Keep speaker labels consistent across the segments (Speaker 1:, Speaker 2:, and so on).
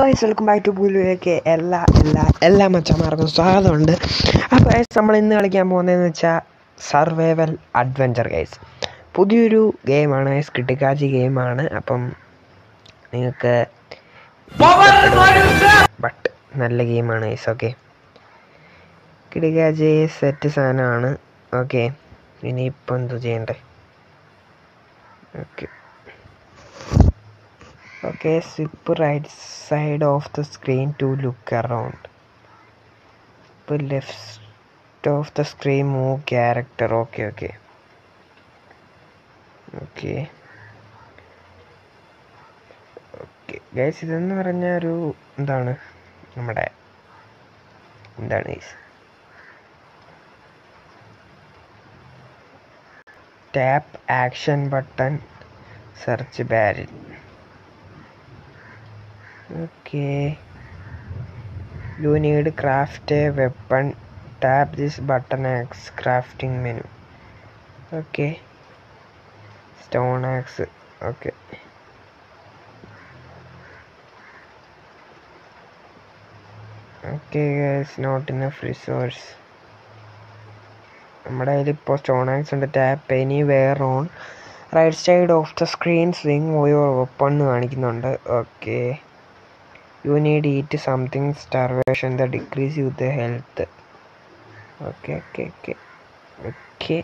Speaker 1: Guys welcome back to പുലുവിലേക്ക് എല്ലാ എല്ലാ എല്ലാ മച്ചന്മാർക്കും സ്വാഗതമുണ്ട് അപ്പോൾ ഗൈസ് നമ്മൾ ഇന്ന് കളിക്കാൻ പോകുന്നതെന്ന് വെച്ചാൽ സർവൈവൽ അഡ്വഞ്ചർ ഗൈസ് പുതിയൊരു ഗെയിമാണ് ഗൈസ് കിട്ടിക്കാച്ചി ഗെയിമാണ് അപ്പം നിങ്ങൾക്ക് ബട്ട് നല്ല ഗെയിമാണ് ഗൈസ് ഓക്കെ കിടിക്കാച്ചി സെറ്റ് സാധനമാണ് ഓക്കെ ഇനിയിപ്പോൾ എന്തു ചെയ്യണ്ടേ okay Okay, swipe right side of the screen to look around. But left of the screen move character. Okay, okay. Okay. Okay guys ഇതെന്ന് പറഞ്ഞ ഒരു എന്താണ് നമ്മുടെ എന്താണ് guys tap action button search ബാരിൽ okay you need craft a weapon tap this button axe crafting menu okay stone axe okay okay guys not enough resource നമ്മുടെ കയ്യിൽ ഇപ്പോൾ സ്റ്റോൺ ആക്സ് ഉണ്ട് tap anywhere on right side of the screen swing your weapon എന്ന് കാണിക്കുന്നുണ്ട് okay you need eat something starvation that decrease you the health okay okay okay okay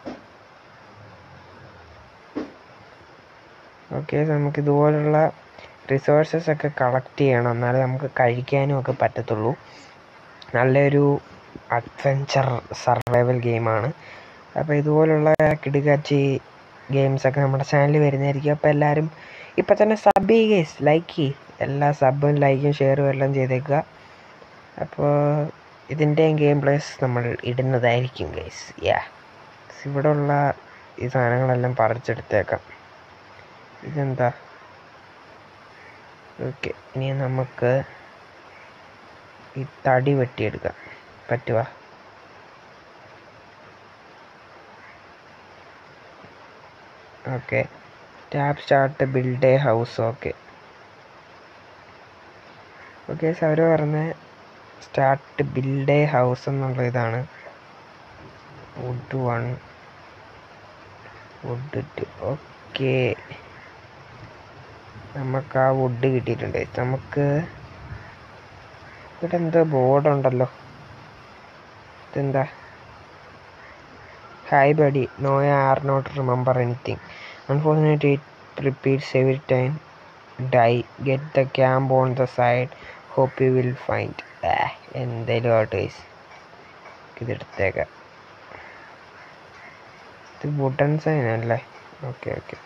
Speaker 1: okay നമുക്ക് ഇതുപോലുള്ള resources ഒക്കെ collect ചെയ്യണം എന്നാലേ നമുക്ക് കഴിക്കാനും ഒക്കെ പറ്റത്തുള്ളൂ നല്ലൊരു അഡ്വഞ്ചർ സർവൈവൽ ഗെയിമാണ് അപ്പോൾ ഇതുപോലുള്ള കിടുകാച്ചി ഗെയിംസൊക്കെ നമ്മുടെ ചാനലിൽ വരുന്നതായിരിക്കും അപ്പോൾ എല്ലാവരും ഇപ്പം തന്നെ സബ് ചെയ്യുക ലൈക്ക് ചെയ്യ് എല്ലാ സബും ലൈക്കും ഷെയറും എല്ലാം ചെയ്തേക്കുക അപ്പോൾ ഇതിൻ്റെയും ഗെയിം പ്ലേസ് നമ്മൾ ഇടുന്നതായിരിക്കും ഗൈസ് യാ ഇവിടെ ഉള്ള ഈ സാധനങ്ങളെല്ലാം പറിച്ചെടുത്തേക്കാം ഇതെന്താ ഓക്കെ ഇനി നമുക്ക് ഈ തടി വെട്ടിയെടുക്കാം പറ്റുക okay tap start build a house okay okay അവർ പറഞ്ഞ സ്റ്റാർട്ട് ബിൽഡ് എ ഹൗസ് എന്നുള്ള ഇതാണ് wood one wood two okay നമുക്ക് ആ വുഡ് കിട്ടിയിട്ടുണ്ട് നമുക്ക് ഇവിടെ എന്തോ ബോർഡ് ഉണ്ടല്ലോ ഇതെന്താ hi buddy no are not remember anything unfortunate it repeats every time die get the camp on the side hope you will find എന്തേലും ആവട്ടെ ഗൈസ് ഇതെടുത്തേക്കാം ഇത് വുഡൻ സൈൻ അല്ലേ ഓക്കെ ഓക്കെ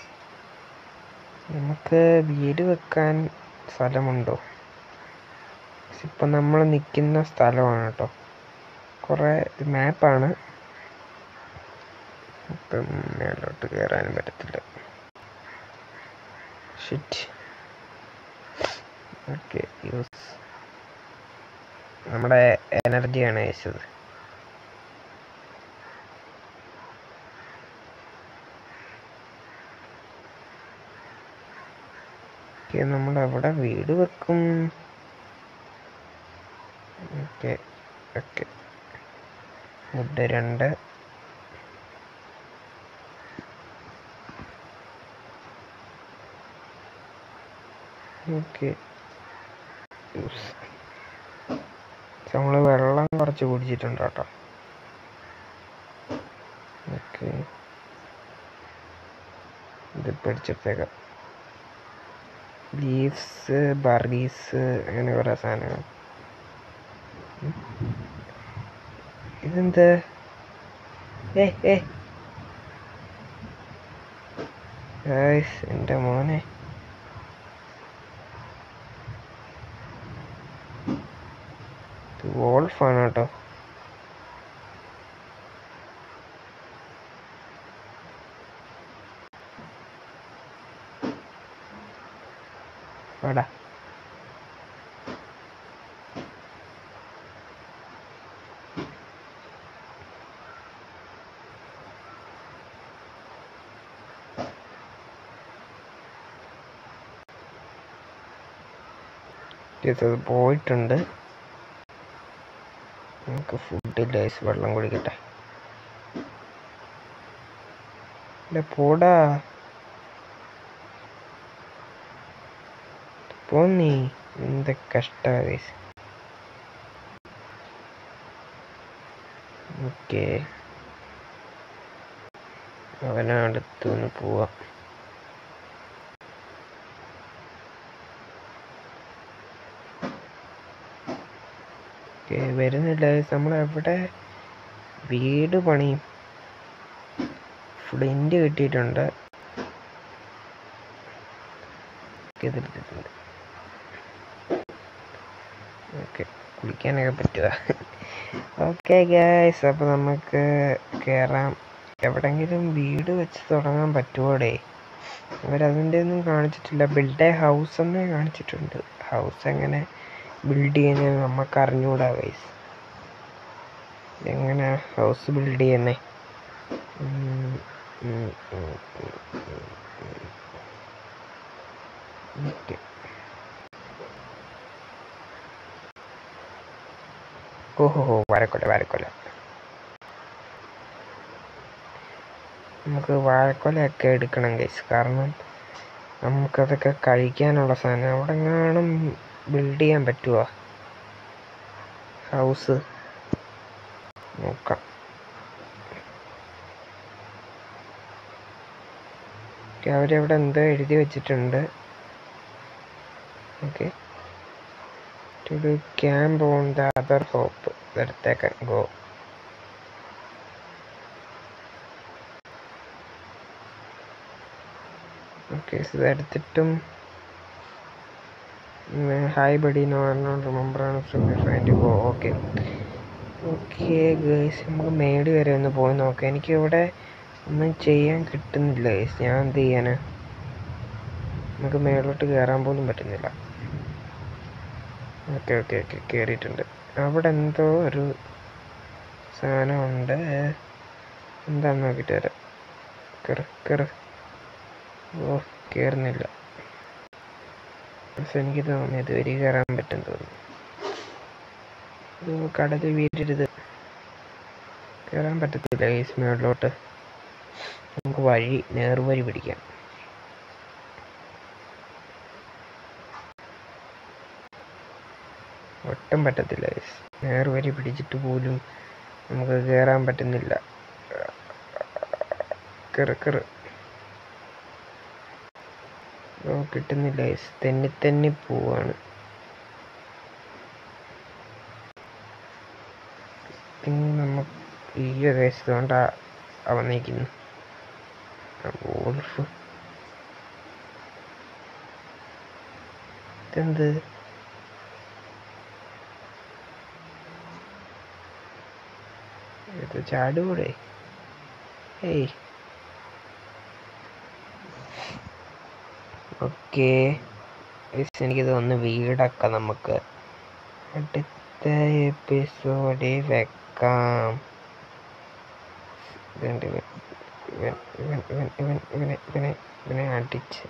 Speaker 1: നമുക്ക് വീട് വെക്കാൻ സ്ഥലമുണ്ടോ ഇപ്പം നമ്മൾ നിൽക്കുന്ന സ്ഥലമാണ് കേട്ടോ കുറേ മാപ്പാണ് ഇപ്പം മേലോട്ട് കയറാനും പറ്റത്തില്ല ഷിറ്റ് ഓക്കെ യൂസ് നമ്മുടെ എനർജിയാണ് അയച്ചത് ഓക്കെ നമ്മൾ എവിടെ വീട് വെക്കും ഓക്കെ ഓക്കെ വുഡ് രണ്ട് ഓക്കെ നമ്മൾ വെള്ളം കുറച്ച് കുടിച്ചിട്ടുണ്ട് കേട്ടോ ഓക്കെ ഇത് പിടിച്ചെടുത്തേക്കാം ലീവ്സ് ബറീസ് അങ്ങനെ കുറേ സാധനങ്ങൾ ഇതെന്ത് ഏ ഏ എൻ്റെ മോനെ വോൾഫാണ് കേട്ടോ വാടാ Yes, അത് പോയിട്ടുണ്ട് നമുക്ക് ഫുഡ് ലൈസ് വെള്ളം കുടിക്കട്ടെ ഇല്ല പോടാ പോന്നീ എന്ത് കഷ്ട ഗൈസ് ഓക്കെ അവനടുത്തുനിന്ന് പോവാം ഓക്കെ വരുന്നില്ല നമ്മൾ എവിടെ വീട് പണിയും ഫ്ലിൻ്റ് കിട്ടിയിട്ടുണ്ട് എതിർത്തിട്ടുണ്ട് ഓക്കെ കുളിക്കാനൊക്കെ പറ്റുക ഓക്കെ ഗൈസ് അപ്പോൾ നമുക്ക് കയറാം എവിടെങ്കിലും വീട് വെച്ച് തുടങ്ങാൻ പറ്റുമോടെ അവരതിൻ്റെ ഒന്നും കാണിച്ചിട്ടില്ല ബിൽഡ് എ ഹൗസ് എന്നേ കാണിച്ചിട്ടുണ്ട് ഹൗസ് എങ്ങനെ ബിൽഡ് ചെയ്യുന്നത് നമുക്ക് അറിഞ്ഞുകൂടാ ഗൈസ് എങ്ങനെ ഹൗസ് ബിൽഡ് ചെയ്യുന്നേ ഉം, ഉം, ഉം, ഉം, ഉം, ഉം. ഓക്കെ ഓഹോ വാഴക്കൊല വാഴക്കൊല നമുക്ക് വാഴക്കൊലയൊക്കെ എടുക്കണം ഗൈസ് കാരണം നമുക്കതൊക്കെ കഴിക്കാനുള്ള സാധനം അവിടെ എങ്ങാനും ബിൽഡ് ചെയ്യാൻ പറ്റുമോ ഹൗസ് നോക്കാം ഓക്കെ അവരവിടെ എന്തോ എഴുതി വെച്ചിട്ടുണ്ട് okay to do camp on the other hope എടുത്തേക്കാൻ ഗോ ഓക്കെ ഇത് എടുത്തിട്ടും hi buddy no not remember find go okay okay guys നമുക്ക് മേടി വരെ ഒന്ന് പോയി നോക്കാം എനിക്ക് ഇവിടെ ഒന്നും ചെയ്യാൻ കിട്ടുന്നില്ല ഗേസ് ഞാൻ എന്ത് ചെയ്യാനാ നമുക്ക് മേളിലോട്ട് കയറാൻ പോലും പറ്റുന്നില്ല ഓക്കെ ഓക്കെ ഓക്കെ കയറിയിട്ടുണ്ട് അവിടെ എന്തോ ഒരു സാധനമുണ്ട് എന്താന്ന് നോക്കിയിട്ട് വരാം കയറ് കയറ് ഓ കയറുന്നില്ല പക്ഷെ എനിക്ക് തോന്നുന്നു ഇതുവരെ കയറാൻ പറ്റും തോന്നുന്നു ഇത് കടല് വീഴരുത് കയറാൻ പറ്റത്തില്ല ഈ മേളിലോട്ട് നമുക്ക് വഴി നേർവഴി പിടിക്കാം ഒട്ടും പറ്റത്തില്ല guys. നേർവഴി പിടിച്ചിട്ട് പോലും നമുക്ക് കയറാൻ പറ്റുന്നില്ല കയറ് കയറ് ഓ കിട്ടുന്നില്ല guys. തെന്നി തെന്നി പോവാണ് പിന്നെ നമുക്ക് ഈ കേസ് കൊണ്ട് അവൻ നിൽക്കുന്നു വോൾഫ് ഇതെന്ത് ഇത് ചാടുകൂടെ ഏയ് ഓക്കെ എനിക്ക് തോന്നുന്നു വീടൊക്കെ നമുക്ക് അടുത്ത എപ്പിസോഡിൽ വെക്കാം ഇതുണ്ട് ഇവൻ ഇവൻ ഇവൻ ഇവൻ ഇവൻ ഇവനെ ഇവനെ ഇവനെ അടിച്ച്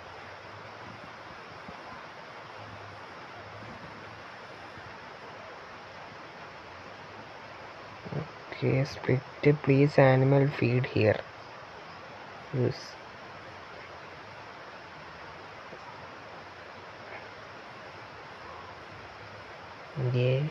Speaker 1: Okay, split. Please animal feed here. Use. Yeah.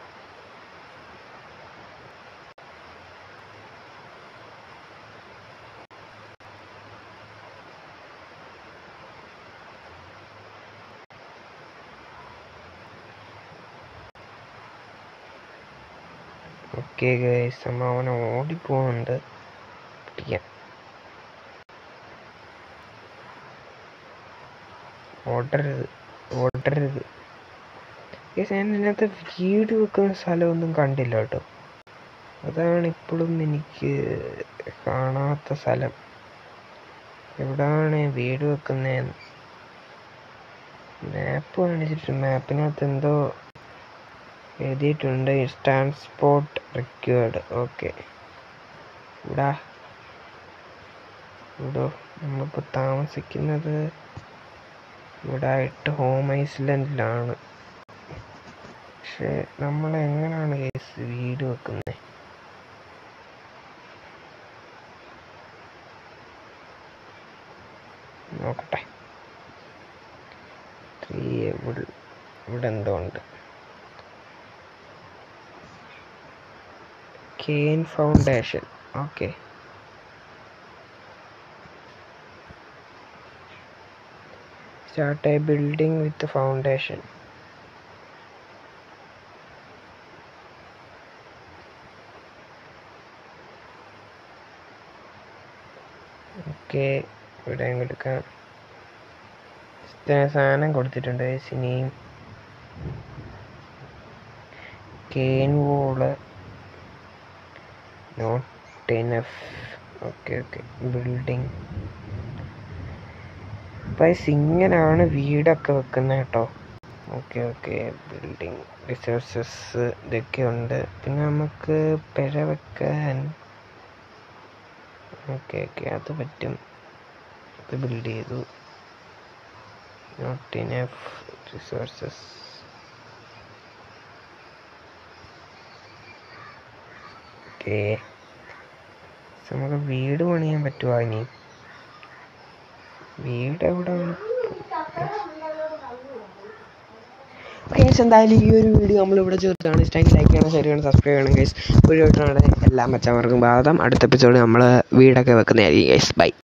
Speaker 1: Okay guys നമ്മൾ അവനെ ഓടിപ്പോകുന്നുണ്ട് പിടിക്കാം ഓടരുത് ഓടരുത് ഗൈസ് ഞാൻ ഇതിനകത്ത് വീട് വെക്കുന്ന സ്ഥലമൊന്നും കണ്ടില്ല കേട്ടോ അതാണ് ഇപ്പോഴും എനിക്ക് കാണാത്ത സ്ഥലം എവിടാണ് വീട് വെക്കുന്നതെന്ന് മാപ്പ് കാണിച്ചിട്ട് മാപ്പിനകത്ത് എന്തോ എഴുതിയിട്ടുണ്ട് ട്രാൻസ്പോർട്ട് റിക്വേർഡ് ഓക്കെ ഇവിടെ ഇവിടെ നമ്മളിപ്പോൾ താമസിക്കുന്നത് ഇവിടെ ആയിട്ട് ഹോം ഐസ്ലൻഡിലാണ് പക്ഷേ നമ്മൾ എങ്ങനെയാണ് കേസ് വീട് വെക്കുന്നത് നോക്കട്ടെ ത്രീ ഇവിടെ ഇവിടെ എന്തോ ഉണ്ട് കെയിൻ foundation okay start a building with foundation okay ഇവിടെ എടുക്കാം ഇത്ര സാധനം കൊടുത്തിട്ടുണ്ട് ഇനിയും കെയിൻ wall not enough okay okay building പൈസ ഇങ്ങനെയാണ് വീടൊക്കെ വെക്കുന്നത് കേട്ടോ ഓക്കെ ഓക്കെ ബിൽഡിംഗ് റിസോഴ്സസ് ഇതൊക്കെ ഉണ്ട് പിന്നെ നമുക്ക് പെര വെക്കാൻ ഓക്കെ ഓക്കെ അത് പറ്റും അത് ബിൽഡ് ചെയ്തു നോട്ട് ഇനഫ് റിസോഴ്സസ് ഓക്കെ നമുക്ക് വീട് പണിയാൻ പറ്റുമോ ഇനി വീട് എവിടെ ഗൈസ് എന്തായാലും ഈ ഒരു വീഡിയോ നമ്മളിവിടെ ചേർത്താണ് ഇഷ്ടമെങ്കിൽ ലൈക്ക് ചെയ്യണം ഷെയർ ചെയ്യണം സബ്സ്ക്രൈബ് ചെയ്യണം ഗൈസ് ഒരു വീട്ടിലാണ് എല്ലാ മച്ചന്മാർക്കും ബാധം അടുത്ത എപ്പിസോഡ് നമ്മൾ വീടൊക്കെ വെക്കുന്നതായിരിക്കും ഗൈസ് ബൈ